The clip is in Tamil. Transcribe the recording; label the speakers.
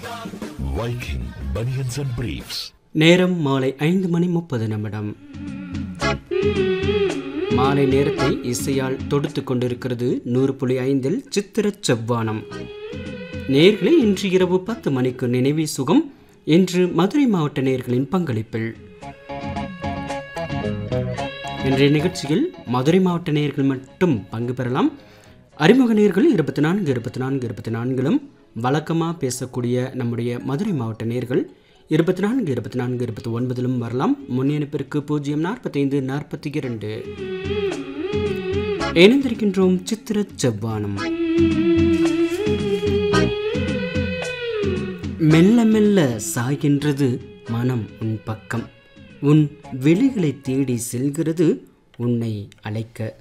Speaker 1: Viking Bunions and Briefs.
Speaker 2: நேரம் மாலை ஐந்து மணி முப்பது நிமிடம் மாலை நேரத்தை இசையால் தொடுத்து கொண்டிருக்கிறது நூறு புள்ளி ஐந்தில் சித்திரச் செவ்வானம் நேர்களே இன்று இரவு பத்து மணிக்கு நினைவே சுகம் இன்று மதுரை மாவட்ட நேர்களின் பங்களிப்பில் இன்றைய நிகழ்ச்சியில் மதுரை மாவட்ட நேர்கள் மட்டும் பங்கு பெறலாம் அறிமுக நேர்கள் இருபத்தி நான்கு இருபத்தி நான்கு இருபத்தி நான்கிலும் வழக்கமாக பேசக்கூடிய நம்முடைய மதுரை மாவட்ட நேர்கள் இருபத்தி நான்கு இருபத்தி நான்கு இருபத்தி ஒன்பதிலும் வரலாம் முன்னிணைப்பிற்கு பூஜ்ஜியம் நாற்பத்தைந்து நாற்பத்தி இரண்டு இணைந்திருக்கின்றோம் சித்திர செவ்வானம் மெல்ல மெல்ல சாய்கின்றது மனம் உன் பக்கம் உன் விழிகளை தேடி செல்கிறது உன்னை அழைக்க